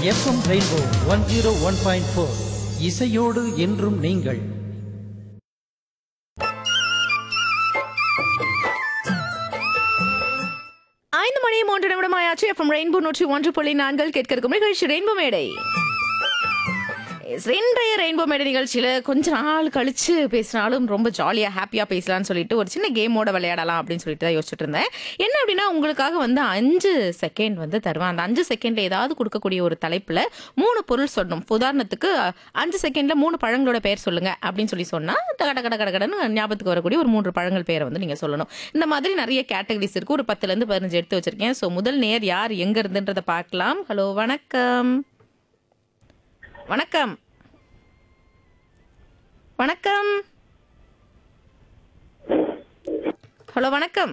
FM rainbow one zero one point four இசையோடு என்றும் நீங்கள் ஐந்து மணி மூன்று நிமிடமாயாச்சு எஃப்எம் ரெயின்போ நூற்றி ஒன்று புள்ளி நான்கள் கேட்க இருக்கும் நிகழ்ச்சி ரெயின்போ மேடை Yes, இன்றைய ரெயின்போ மேடை நிகழ்ச்சியில கொஞ்ச நாள் கழிச்சு பேசினாலும் ரொம்ப ஜாலியா ஹாப்பியா பேசலாம்னு சொல்லிட்டு ஒரு சின்ன கேமோட விளையாடலாம் அப்படின்னு சொல்லிட்டு தான் யோசிச்சுட்டு இருந்தேன் என்ன அப்படின்னா உங்களுக்காக வந்து அஞ்சு செகண்ட் வந்து தருவேன் அந்த அஞ்சு செகண்ட்ல ஏதாவது கொடுக்கக்கூடிய ஒரு தலைப்புல மூணு பொருள் சொல்லணும் உதாரணத்துக்கு அஞ்சு செகண்ட்ல மூணு பழங்களோட பெயர் சொல்லுங்க அப்படின்னு சொல்லி சொன்னா கட கட கட கடன்னு ஞாபகத்துக்கு வரக்கூடிய ஒரு மூன்று பழங்கள் பெயரை வந்து நீங்க சொல்லணும் இந்த மாதிரி நிறைய கேட்டகரிஸ் இருக்கு ஒரு பத்துல இருந்து பதினஞ்சு எடுத்து வச்சிருக்கேன் ஸோ முதல் நேர் யார் எங்க இருந்துன்றதை பார்க்கலாம் ஹலோ வணக்கம் வணக்கம் வணக்கம் ஹலோ வணக்கம்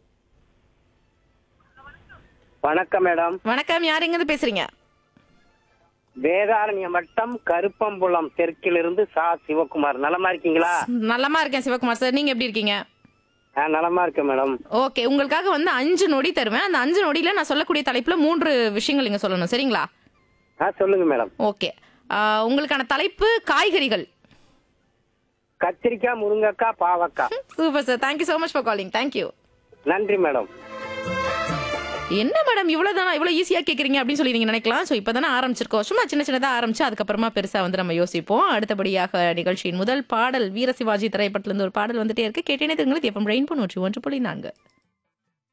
வணக்கம் மேடம் வணக்கம் யார் எங்கிருந்து பேசுறீங்க வேதாரண்ய மட்டம் கருப்பம்புலம் தெற்கிலிருந்து சா சிவகுமார் நலமா இருக்கீங்களா நல்லமா இருக்கேன் சிவகுமார் சார் நீங்க எப்படி இருக்கீங்க ஆ நலமா இருக்கேன் மேடம் ஓகே உங்களுக்காக வந்து அஞ்சு நொடி தருவேன் அந்த அஞ்சு நொடியில நான் சொல்லக்கூடிய தலைப்புல மூன்று விஷயங்கள் நீங்க சொல்லணும் சரிங்களா ஆ சொல்லுங்க மேடம் ஓகே உங்களுக்கான தலைப்பு காய்கறிகள் கத்திரிக்காய் முருங்கக்காய் பாவக்காய் super sir thank you so much for calling thank you நன்றி மேடம் என்ன மேடம் இவ்வளவு தானா இவ்வளவு ஈஸியா கேக்குறீங்க அப்படின்னு சொல்லி நீங்க நினைக்கலாம் ஸோ இப்பதானே ஆரம்பிச்சிருக்கோம் சும்மா சின்ன சின்னதா ஆரம்பிச்சு அதுக்கப்புறமா பெருசா வந்து நம்ம யோசிப்போம் அடுத்தபடியாக நிகழ்ச்சியின் முதல் பாடல் வீர சிவாஜி திரைப்படத்துல இருந்து ஒரு பாடல் வந்துட்டே இருக்கு கேட்டேனே திருங்களுக்கு எஃப்எம் ரெயின் பண்ணு ஒன்று புள்ளி நான்கு